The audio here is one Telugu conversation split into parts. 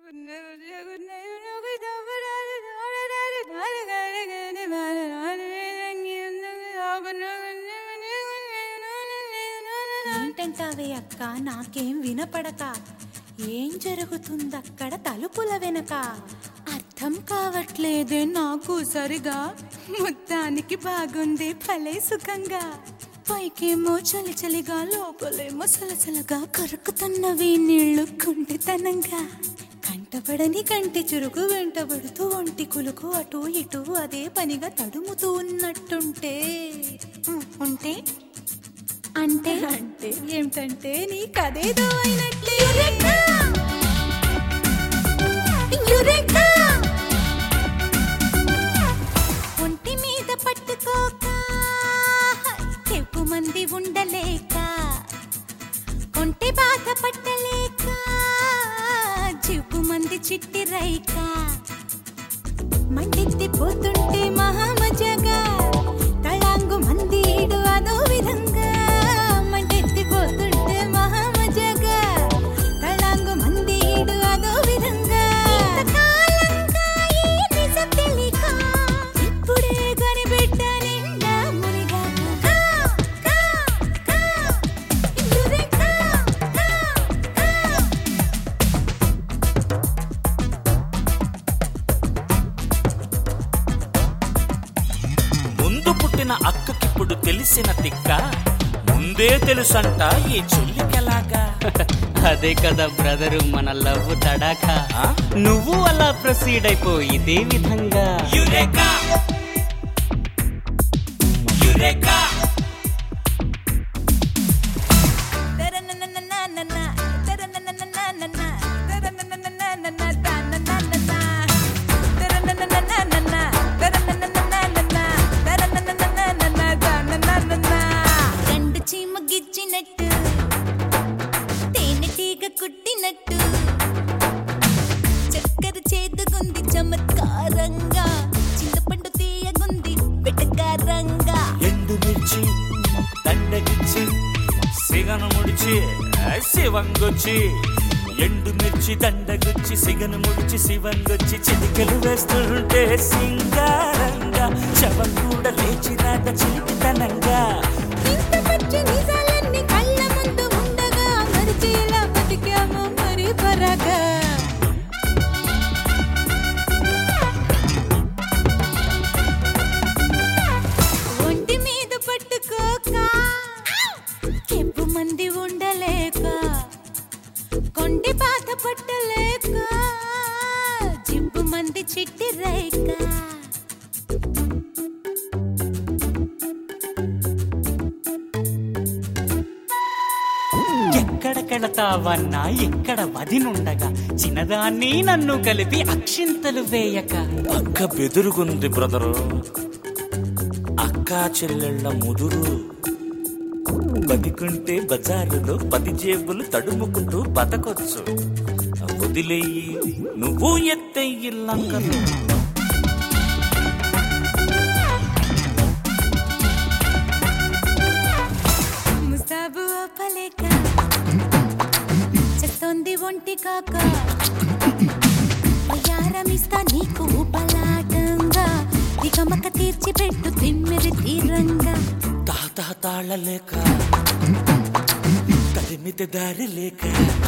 ఏంటంటావే అక్క నాకేం వినపడక ఏం జరుగుతుందక్కడ తలుపుల వెనక అర్థం కావట్లేదే నాకు సరిగా మొత్తానికి బాగుంది భలే సుఖంగా పైకేమో చలి చలిగా లోపలేమో సలసలగా కరుకుతున్నవి నీళ్లు కుంటితనంగా కంటపడని కంటి చురుకు వెంటబడుతూ ఒంటి కులుకు అటు ఇటు అదే పనిగా తడుముతూ ఉన్నట్టుంటే ఉం, ఉంటే అంటే అంటే ఏమిటంటే నీ కదేదో అయినట్లే యురేకా! యురేకా! ఒంటి మీద పట్టుకోక ఎక్కువ మంది ఉండలేక కొంటి బాధ పట్టలేక చిప్పు మంది చిట్టి రైక మంటెత్తి పోతుంటే మహామజగా తళాంగు మంది ఈడు అదో విధంగా మంటెత్తి పోతుంటే మహామజగా తళాంగు మంది ఈడు అదో విధంగా ఇంతకాలంగా ఈ నిజం తెలియక ఇప్పుడే కనిపెట్ట నిండా మునిగా కా, కా, కా, యురేకా, కా, కా. ముందు పుట్టిన అక్కకిప్పుడు తెలిసిన తిక్క ముందే తెలుసంట ఈ చెల్లికెలాగా అదే కదా బ్రదరు మన లవ్ తడాకా ఆ? నువ్వు అలా ప్రొసీడ్ అయిపో ఇదే విధంగా యురేకా యురేకా రెండు చీమ గిచ్చినట్టు తేనెటీగ కుట్టినట్టు చక్కెర చేదుగుంది చమత్కారంగా చింతపండు తీయగుంది వెటకారంగా ఎండు మిర్చి దండగిచ్చి సిగను ముడిచి శివంగొచ్చి ఎండు మిర్చి దండగుచ్చి సిగను ముడిచి శివంగొచ్చి చిటికలు వేస్తుంటే సింగారంగా శవం కూడా లేచినాక చిలిపితనంగా ఇంత పచ్చి నిజాలన్నీ కళ్ళ ముందు ఉండగా మరిచి ఇలా బతికాము మరి పరగా ఒంటి మీద పట్టుకోక కెంపు మంది ఉండలేక కొండి బాధ పట్టలేక జింపు మంది చిట్టి రేక ఎక్కడ కెడతావన్నా ఎక్కడ వదినుండగా చిన్నదాన్ని నన్ను కలిపి అక్షింతలు వేయక అక్క బెదురుగుంది బ్రదరు అక్క చెల్లెళ్ళ ముదురు బతికుంటే బజారులో పది జేబులు తడుముకుంటూ బతకొచ్చు వదిలేయి నువ్వు ఎత్తెయ్యి లంకలు ముస్తాబు ఆపలేక చేస్తోంది ఒంటి కాక యారమిస్తా నీకు ఉపలాటంగా దిగమక తీర్చి పెట్టు తిమ్మిరి తీరంగా తాత తాళలేక తరిమిత దారి లేక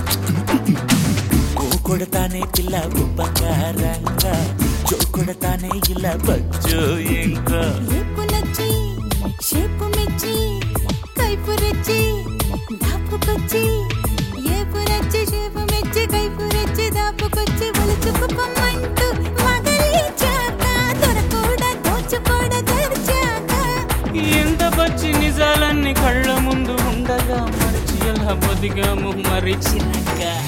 ఓ కొడతానే పిల్ల ఉపకారంగా జో కొడతానే ఇలా బజ్జో ఇంకా ఏపు నచ్చి షేపు మెచ్చి కైపు రెచ్చి దాపుకొచ్చి ఏపు నచ్చి షేపు మెచ్చి కైపు రెచ్చి దాపుకొచ్చి ఒలుచుకు పొమ్మంటూ మగలిచాక దొరకూడ దోచుకోడ తెరిచాక ఎంత పచ్చి నిజాలన్నీ కళ్ళ ముందు ఉండగా మరిచి ఎలా బతికాము మరి చిన్నగా